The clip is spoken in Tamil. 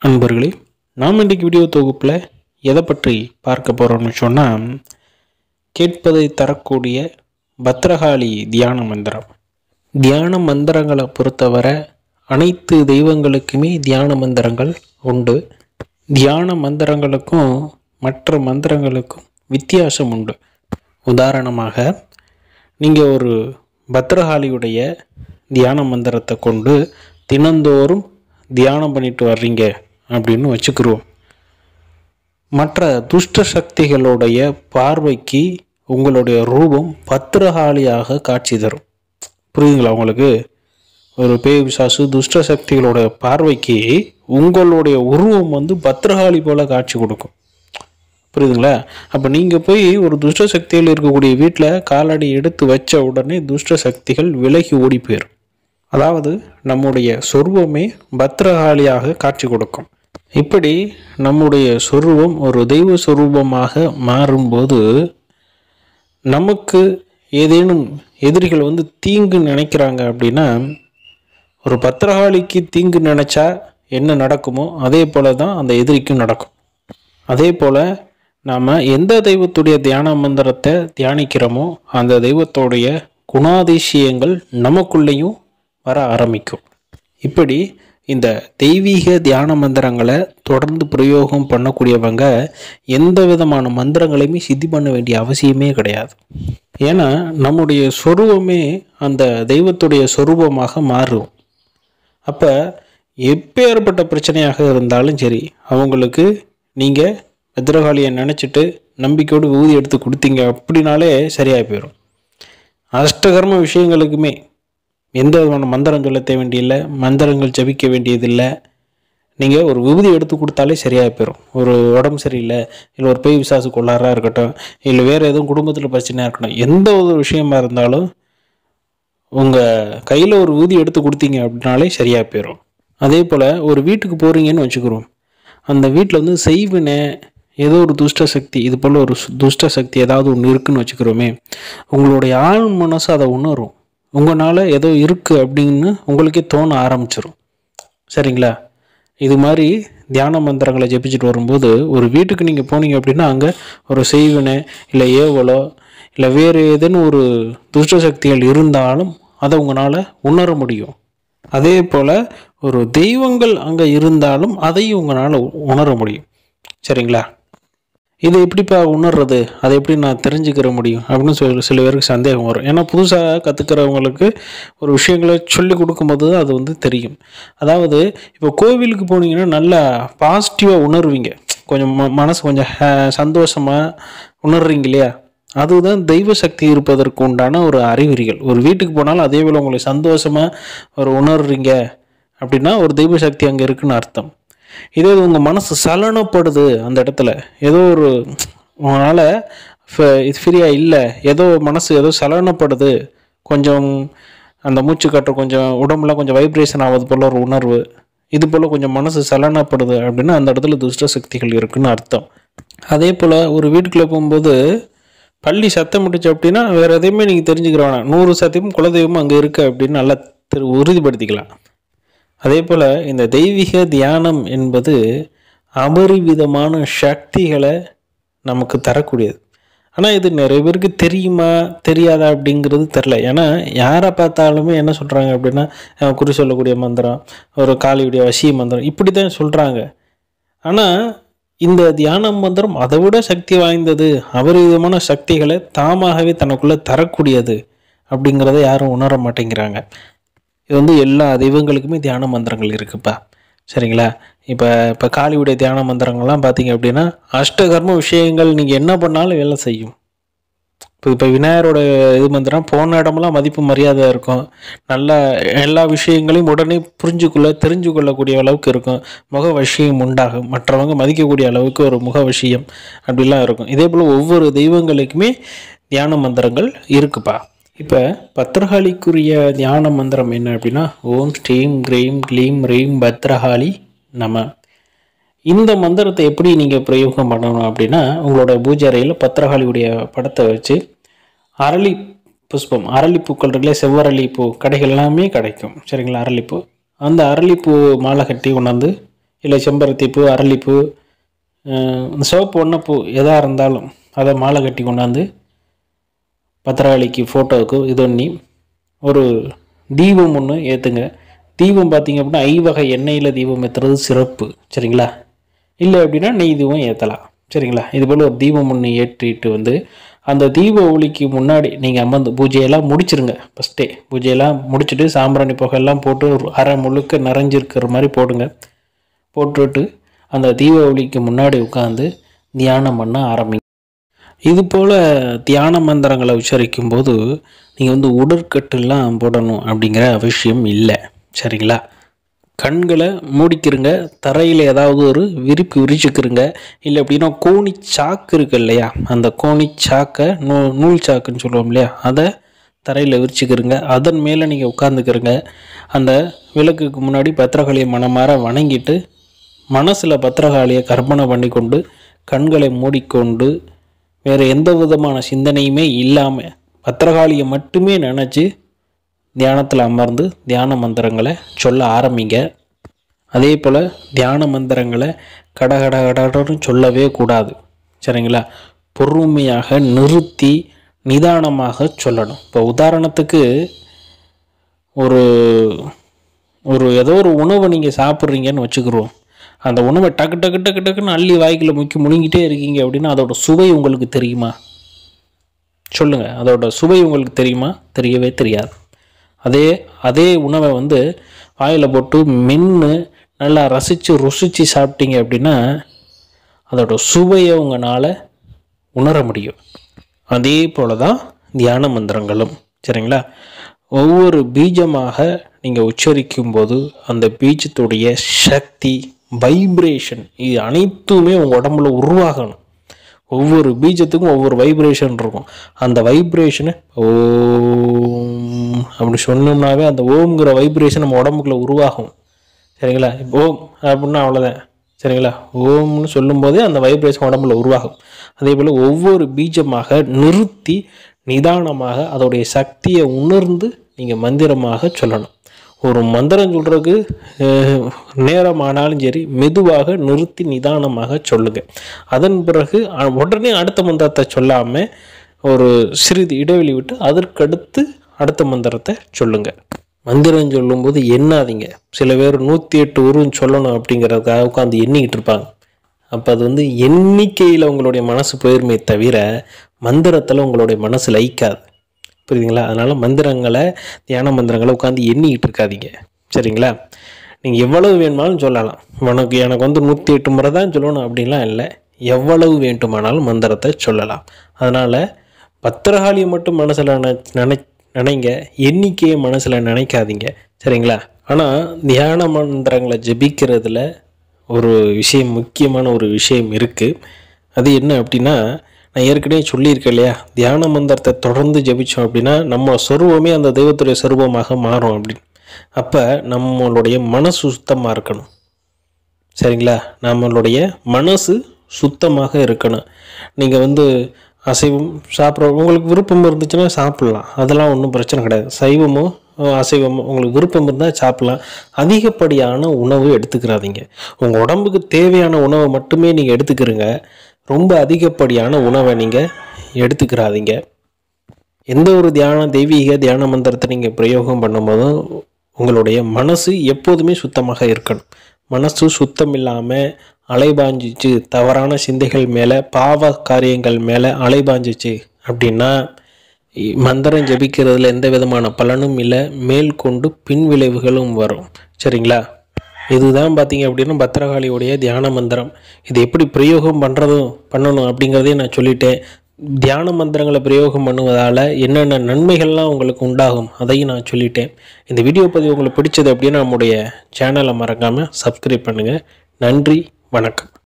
அன்பர்களே நாம் இன்றைக்கு வீடியோ தொகுப்பில் எதை பற்றி பார்க்க போகிறோம்னு சொன்னால் கேட்பதை தரக்கூடிய பத்ரகாளி தியான மந்திரம் தியான மந்திரங்களை பொறுத்தவரை அனைத்து தெய்வங்களுக்குமே தியான மந்திரங்கள் உண்டு தியான மந்திரங்களுக்கும் மற்ற மந்திரங்களுக்கும் வித்தியாசம் உண்டு உதாரணமாக நீங்கள் ஒரு பத்ரகாளியுடைய தியான மந்திரத்தை கொண்டு தினந்தோறும் தியானம் பண்ணிட்டு வர்றீங்க அப்படின்னு வச்சுக்கிருவோம் மற்ற துஷ்ட சக்திகளுடைய பார்வைக்கு உங்களுடைய ரூபம் பத்திரகாளியாக காட்சி தரும் புரியுதுங்களா உங்களுக்கு ஒரு பேய் பிசாசு துஷ்ட சக்திகளோட பார்வைக்கு உங்களுடைய உருவம் வந்து பத்திரகாளி போல காட்சி கொடுக்கும் புரியுதுங்களா அப்போ நீங்கள் போய் ஒரு துஷ்ட சக்திகள் இருக்கக்கூடிய வீட்டில் காலடி எடுத்து வச்ச உடனே துஷ்ட சக்திகள் விலகி ஓடி போயிடும் அதாவது நம்முடைய சொருவமே பத்திரகாளியாக காட்சி கொடுக்கும் இப்படி நம்முடைய சொருவம் ஒரு தெய்வ சொரூபமாக மாறும்போது நமக்கு ஏதேனும் எதிரிகள் வந்து தீங்கு நினைக்கிறாங்க அப்படின்னா ஒரு பத்திரகாளிக்கு தீங்கு நினைச்சா என்ன நடக்குமோ அதே போல தான் அந்த எதிரிக்கும் நடக்கும் அதே போல் நாம் எந்த தெய்வத்துடைய தியான மந்திரத்தை தியானிக்கிறோமோ அந்த தெய்வத்தோடைய குணாதிசயங்கள் நமக்குள்ளேயும் வர ஆரம்பிக்கும் இப்படி இந்த தெய்வீக தியான மந்திரங்களை தொடர்ந்து பிரயோகம் பண்ணக்கூடியவங்க எந்த விதமான மந்திரங்களையுமே சித்தி பண்ண வேண்டிய அவசியமே கிடையாது ஏன்னா நம்முடைய சொருவமே அந்த தெய்வத்துடைய சொரூபமாக மாறும் அப்போ எப்பேற்பட்ட பிரச்சனையாக இருந்தாலும் சரி அவங்களுக்கு நீங்கள் பத்ரகாளியை நினச்சிட்டு நம்பிக்கையோடு ஊதி எடுத்து கொடுத்தீங்க அப்படின்னாலே சரியாக போயிடும் அஷ்டகர்ம விஷயங்களுக்குமே எந்த விதமான மந்திரம் சொல்ல தேவையில்லை மந்திரங்கள் ஜபிக்க வேண்டியதில்லை நீங்கள் ஒரு விபூதி எடுத்து கொடுத்தாலே சரியாக போயிடும் ஒரு உடம்பு சரியில்லை இல்லை ஒரு பேய் விசாசு கொள்ளாராக இருக்கட்டும் இல்லை வேறு எதுவும் குடும்பத்தில் பிரச்சனையாக இருக்கட்டும் எந்த ஒரு விஷயமா இருந்தாலும் உங்கள் கையில் ஒரு ஊதி எடுத்து கொடுத்தீங்க அப்படின்னாலே சரியாக போயிடும் அதே போல் ஒரு வீட்டுக்கு போகிறீங்கன்னு வச்சுக்கிறோம் அந்த வீட்டில் வந்து செய்வினை ஏதோ ஒரு துஷ்ட சக்தி இது போல் ஒரு சு- துஷ்ட சக்தி ஏதாவது ஒன்று இருக்குன்னு வச்சுக்கிறோமே உங்களுடைய ஆழ் மனசு அதை உணரும் உங்களால் ஏதோ இருக்குது அப்படின்னு உங்களுக்கே தோண ஆரம்பிச்சிடும் சரிங்களா இது மாதிரி தியான மந்திரங்களை ஜெபிச்சுட்டு வரும்போது ஒரு வீட்டுக்கு நீங்கள் போனீங்க அப்படின்னா அங்கே ஒரு செய்வினை இல்லை ஏவலோ இல்லை வேறு ஏதேனும் ஒரு துஷ்ட சக்திகள் இருந்தாலும் அதை உங்களால் உணர முடியும் அதே போல் ஒரு தெய்வங்கள் அங்கே இருந்தாலும் அதையும் உங்களால் உணர முடியும் சரிங்களா இதை எப்படிப்பா உணர்றது அதை எப்படி நான் தெரிஞ்சுக்கிற முடியும் அப்படின்னு சொல்லி சில பேருக்கு சந்தேகம் வரும் ஏன்னா புதுசாக கற்றுக்கிறவங்களுக்கு ஒரு விஷயங்களை சொல்லி கொடுக்கும்போது தான் அது வந்து தெரியும் அதாவது இப்போ கோவிலுக்கு போனீங்கன்னா நல்லா பாசிட்டிவாக உணர்வீங்க கொஞ்சம் ம மனசு கொஞ்சம் சந்தோஷமாக உணர்றீங்க இல்லையா அதுதான் தெய்வ சக்தி இருப்பதற்கு உண்டான ஒரு அறிகுறிகள் ஒரு வீட்டுக்கு போனாலும் அதே போல் உங்களுக்கு சந்தோஷமாக ஒரு உணர்றீங்க அப்படின்னா ஒரு தெய்வ சக்தி அங்கே இருக்குன்னு அர்த்தம் இதே உங்கள் மனசு சலனப்படுது அந்த இடத்துல ஏதோ ஒரு உங்களால் இது ஃப்ரீயாக இல்லை ஏதோ மனசு ஏதோ சலனப்படுது கொஞ்சம் அந்த மூச்சு காற்று கொஞ்சம் உடம்புல கொஞ்சம் வைப்ரேஷன் ஆகுது போல் ஒரு உணர்வு இது போல் கொஞ்சம் மனசு சலனப்படுது அப்படின்னா அந்த இடத்துல துஷ்ட சக்திகள் இருக்குன்னு அர்த்தம் அதே போல் ஒரு வீட்டுக்குள்ளே போகும்போது பள்ளி சத்தம் முடிச்சு அப்படின்னா வேறு எதையுமே நீங்கள் தெரிஞ்சுக்கிற வேணாம் நூறு சத்தியமும் குலதெய்வமும் அங்கே இருக்குது அப்படின்னு நல்லா திரு உறுதிப்படுத்திக்கலாம் அதே போல் இந்த தெய்வீக தியானம் என்பது அபரிவிதமான சக்திகளை நமக்கு தரக்கூடியது ஆனால் இது நிறைய பேருக்கு தெரியுமா தெரியாதா அப்படிங்கிறது தெரில ஏன்னா யாரை பார்த்தாலுமே என்ன சொல்கிறாங்க அப்படின்னா அஹ், குறி சொல்லக்கூடிய மந்திரம் ஒரு காளியுடைய வசிய மந்திரம் இப்படி தான் சொல்கிறாங்க ஆனால் இந்த தியான மந்திரம் அதை விட சக்தி வாய்ந்தது அபரிவிதமான சக்திகளை தாமாகவே தனக்குள்ளே தரக்கூடியது அப்படிங்கிறத யாரும் உணர மாட்டேங்கிறாங்க இது வந்து எல்லா தெய்வங்களுக்குமே தியான மந்திரங்கள் இருக்குப்பா சரிங்களா இப்போ இப்போ காளியுடைய தியான மந்திரங்கள்லாம் பார்த்தீங்க அப்படின்னா அஷ்டகர்ம விஷயங்கள் நீங்கள் என்ன பண்ணாலும் வேலை செய்யும் இப்போ இப்போ விநாயகரோட இது மந்திரம் போன இடமெல்லாம் மதிப்பு மரியாதை இருக்கும் நல்ல எல்லா விஷயங்களையும் உடனே புரிஞ்சுக்கொள்ள தெரிஞ்சு கொள்ளக்கூடிய அளவுக்கு இருக்கும் முக விஷயம் உண்டாகும் மற்றவங்க மதிக்கக்கூடிய அளவுக்கு ஒரு முக விஷயம் அப்படிலாம் இருக்கும் இதே போல் ஒவ்வொரு தெய்வங்களுக்குமே தியான மந்திரங்கள் இருக்குப்பா இப்போ பத்ரகாளிக்குரிய தியான மந்திரம் என்ன அப்படின்னா ஓம் ஸ்ரீம் க்ரீம் க்ளீம் ரீம் பத்ரகாளி நம இந்த மந்திரத்தை எப்படி நீங்கள் பிரயோகம் பண்ணணும் அப்படின்னா உங்களோட பூஜை அறையில் பத்திரகாளியுடைய படத்தை வச்சு அரளி புஷ்பம் அரளிப்பூக்கள் இருக்குல்ல செவ்வரளி பூ கடைகள் எல்லாமே கிடைக்கும் சரிங்களா அரளிப்பூ அந்த அரளிப்பூ மாலை கட்டி கொண்டாந்து இல்லை செம்பருத்தி பூ அரளிப்பூ அஹ், இந்த சிவப்பு வண்ணப்பூ எதாக இருந்தாலும் அதை மாலை கட்டி கொண்டாந்து பத்திரகாளிக்கு ஃபோட்டோவுக்கு இது பண்ணி ஒரு தீபம் ஒன்று ஏற்றுங்க தீபம் பார்த்தீங்க அப்படின்னா ஐவகை எண்ணெயில் தீபம் ஏற்றுறது சிறப்பு சரிங்களா இல்லை அப்படின்னா நெய் தீபம் ஏற்றலாம் சரிங்களா இது போல் ஒரு தீபம் ஒன்று ஏற்றிட்டு வந்து அந்த தீப ஒளிக்கு முன்னாடி நீங்கள் அமர்ந்து பூஜையெல்லாம் முடிச்சிருங்க ஃபஸ்ட்டே பூஜையெல்லாம் முடிச்சுட்டு சாம்பிராணி புகையெல்லாம் போட்டு ஒரு அரை முழுக்க நிறைஞ்சிருக்கிற மாதிரி போடுங்க போட்டுட்டு அந்த தீப ஒளிக்கு முன்னாடி உட்காந்து தியானம் பண்ண ஆரம்பிங்க இது போல் தியான மந்திரங்களை உச்சரிக்கும் போது நீங்கள் வந்து உடற்கட்டுலாம் போடணும் அப்படிங்கிற அவசியம் இல்லை சரிங்களா கண்களை மூடிக்கிறங்க தரையில் ஏதாவது ஒரு விரிப்பு விரிச்சுக்கிறங்க இல்லை அப்படின்னா கோணி சாக்கு இருக்கு இல்லையா அந்த கோணி சாக்கை நூ நூல் சாக்குன்னு சொல்லுவோம் இல்லையா அதை தரையில் விரிச்சுக்கிறங்க அதன் மேலே நீங்கள் உட்காந்துக்கிறங்க அந்த விளக்குக்கு முன்னாடி பத்திரகாளியை மனமாற வணங்கிட்டு மனசில் பத்திரகாளியை கற்பனை பண்ணி கொண்டு கண்களை மூடிக்கொண்டு வேறு எந்த விதமான சிந்தனையுமே இல்லாமல் பத்திரகாளியை மட்டுமே நினச்சி தியானத்தில் அமர்ந்து தியான மந்திரங்களை சொல்ல ஆரம்பிங்க அதே போல் தியான மந்திரங்களை கட கட கடன்னு சொல்லவே கூடாது சரிங்களா பொறுமையாக நிறுத்தி நிதானமாக சொல்லணும் இப்போ உதாரணத்துக்கு ஒரு ஒரு ஏதோ ஒரு உணவை நீங்கள் சாப்பிட்றீங்கன்னு வச்சுக்கிறோம் அந்த உணவை டக்கு டக்கு டக்கு டக்குன்னு அள்ளி வாய்க்குள்ள முக்கி முழுங்கிட்டே இருக்கீங்க அப்படின்னா அதோட சுவை உங்களுக்கு தெரியுமா சொல்லுங்கள் அதோட சுவை உங்களுக்கு தெரியுமா தெரியவே தெரியாது அதே அதே உணவை வந்து வாயில் போட்டு மென்று நல்லா ரசித்து ருசித்து சாப்பிட்டீங்க அப்படின்னா அதோட சுவையை உங்களால் உணர முடியும் அதே போல தான் தியான மந்திரங்களும் சரிங்களா ஒவ்வொரு பீஜமாக நீங்கள் உச்சரிக்கும் போது அந்த பீஜத்துடைய சக்தி வைப்ரேஷன் இது அனைத்துமே உங்கள் உடம்புல உருவாகணும் ஒவ்வொரு பீஜத்துக்கும் ஒவ்வொரு வைப்ரேஷன் இருக்கும் அந்த வைப்ரேஷனை ஓம் அப்படி சொன்னோம்னாவே அந்த ஓம்ங்கிற வைப்ரேஷன் நம்ம உடம்புக்குள்ள உருவாகும் சரிங்களா இப்போ ஓம் அப்படின்னா அவ்வளோதான் சரிங்களா ஓம்னு சொல்லும்போதே அந்த வைப்ரேஷன் உடம்புல உருவாகும் அதே போல் ஒவ்வொரு பீஜமாக நிறுத்தி நிதானமாக அதோடைய சக்தியை உணர்ந்து நீங்கள் மந்திரமாக சொல்லணும் ஒரு மந்திரம் சொல்கிறதுக்கு நேரமானாலும் சரி மெதுவாக நிறுத்தி நிதானமாக சொல்லுங்கள் அதன் பிறகு அ- உடனே அடுத்த மந்திரத்தை சொல்லாமல் ஒரு சிறிது இடைவெளி விட்டு அதற்கடுத்து அடுத்த மந்திரத்தை சொல்லுங்கள் மந்திரம் சொல்லும்போது எண்ணாதீங்க சில பேர் நூற்றி எட்டு உருவம் சொல்லணும் அப்படிங்கிறதுக்காக உட்காந்து எண்ணிக்கிட்டு இருப்பாங்க அப்போ அது வந்து எண்ணிக்கையில் உங்களுடைய மனசு போயிருமே தவிர மந்திரத்தில் உங்களுடைய மனசு லயிக்காது புரியுதுங்களா அதனால் மந்திரங்களை தியான மந்திரங்களை உட்காந்து எண்ணிக்கிட்டு இருக்காதீங்க சரிங்களா நீங்கள் எவ்வளவு வேணுமானாலும் சொல்லலாம் உனக்கு எனக்கு வந்து நூற்றி எட்டு முறை தான் சொல்லணும் அப்படின்லாம் இல்லை எவ்வளவு வேண்டுமானாலும் மந்திரத்தை சொல்லலாம் அதனால் பத்திரகாளியை மட்டும் மனசில் நினை நினைங்க எண்ணிக்கையை மனசில் நினைக்காதீங்க சரிங்களா ஆனால் தியான மந்திரங்களை ஜெபிக்கிறதுல ஒரு விஷயம் முக்கியமான ஒரு விஷயம் இருக்குது அது என்ன அப்படின்னா நான் ஏற்கனவே சொல்லியிருக்கேன் இல்லையா தியான மந்திரத்தை தொடர்ந்து ஜெபிச்சோம் அப்படின்னா நம்ம சொருவமே அந்த தெய்வத்துடைய சொருபமாக மாறும் அப்படின்னு அப்போ நம்மளுடைய மனசு சுத்தமாக இருக்கணும் சரிங்களா நம்மளுடைய மனசு சுத்தமாக இருக்கணும் நீங்கள் வந்து அசைவம் சாப்பிட்ற உங்களுக்கு விருப்பம் இருந்துச்சுன்னா சாப்பிட்லாம் அதெல்லாம் ஒன்றும் பிரச்சனை கிடையாது சைவமோ அஹ், அசைவமோ உங்களுக்கு விருப்பம் இருந்தால் சாப்பிட்லாம் அதிகப்படியான உணவு எடுத்துக்கிறாதீங்க உங்கள் உடம்புக்கு தேவையான உணவை மட்டுமே நீங்கள் எடுத்துக்கிறீங்க ரொம்ப அதிகப்படியான உணவை நீங்கள் எடுத்துக்கிறாதீங்க எந்த ஒரு தியான தெய்வீக தியான மந்திரத்தை நீங்கள் பிரயோகம் பண்ணும்போதும் உங்களுடைய மனசு எப்போதுமே சுத்தமாக இருக்கணும் மனசு சுத்தம் இல்லாமல் அலைபாஞ்சிச்சு தவறான சிந்தைகள் மேலே பாவ காரியங்கள் மேலே அலைபாஞ்சிச்சு அப்படின்னா இ- மந்திரம் ஜெபிக்கிறதுல எந்த விதமான பலனும் இல்லை மேல் கொண்டு பின் விளைவுகளும் வரும் சரிங்களா இதுதான் பார்த்தீங்க அப்படின்னா பத்திரகாளியுடைய தியான மந்திரம் இது எப்படி பிரயோகம் பண்ணுறதும் பண்ணணும் அப்படிங்கிறதையும் நான் சொல்லிட்டேன் தியான மந்திரங்களை பிரயோகம் பண்ணுவதால் என்னென்ன நன்மைகள்லாம் உங்களுக்கு உண்டாகும் அதையும் நான் சொல்லிட்டேன் இந்த வீடியோ பதிவு உங்களுக்கு பிடிச்சது அப்படின்னா நம்முடைய சேனலை மறக்காமல் சப்ஸ்கிரைப் பண்ணுங்கள் நன்றி வணக்கம்